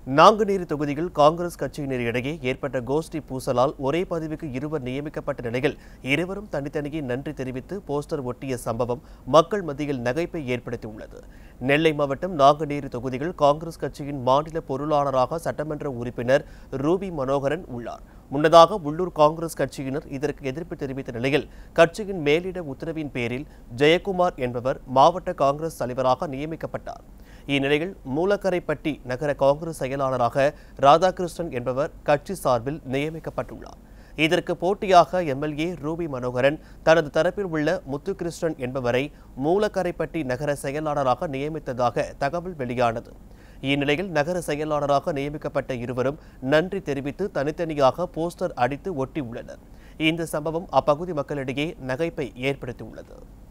நாங்குநேரி தொகுதியில் காங்கிரஸ் கட்சியினர் இடையே ஏற்பட்ட கோஷ்டி பூசலால் ஒரே பதவிக்கு இருவர் நியமிக்கப்பட்ட நிலையில் இருவரும் தனித்தனியே நன்றி தெரிவித்து போஸ்டர் ஒட்டிய சம்பவம் மக்கள் மத்தியில் நகைப்பை ஏற்படுத்தியுள்ளது நெல்லை மாவட்டம் நாங்குநேரி தொகுதியில் காங்கிரஸ் கட்சியின் மாநில பொருளாளராக சட்டமன்ற உறுப்பினர் ரூபி மனோகரன் உள்ளார் முன்னதாக உள்ளூர் காங்கிரஸ் கட்சியினர் இதற்கு எதிர்ப்பு தெரிவித்த நிலையில் கட்சியின் மேலிட உத்தரவின் பேரில் ஜெயக்குமார் என்பவர் மாவட்ட காங்கிரஸ் தலைவராக நியமிக்கப்பட்டார் இந்நிலையில் மூலக்கரைப்பட்டி நகர காங்கிரஸ் செயலாளராக ராதாகிருஷ்ணன் என்பவர் கட்சி சார்பில் நியமிக்கப்பட்டுள்ளார் இதற்கு போட்டியாக எம்எல்ஏ ரூபி மனோகரன் தனது தரப்பில் உள்ள முத்துகிருஷ்ணன் என்பவரை மூலக்கரைப்பட்டி நகர செயலாளராக நியமித்ததாக தகவல் வெளியானது இந்நிலையில் நகர செயலாளராக நியமிக்கப்பட்ட இருவரும் நன்றி தெரிவித்து தனித்தனியாக போஸ்டர் அடித்து ஒட்டியுள்ளனர் இந்த சம்பவம் அப்பகுதி மக்களிடையே நகைப்பை ஏற்படுத்தியுள்ளது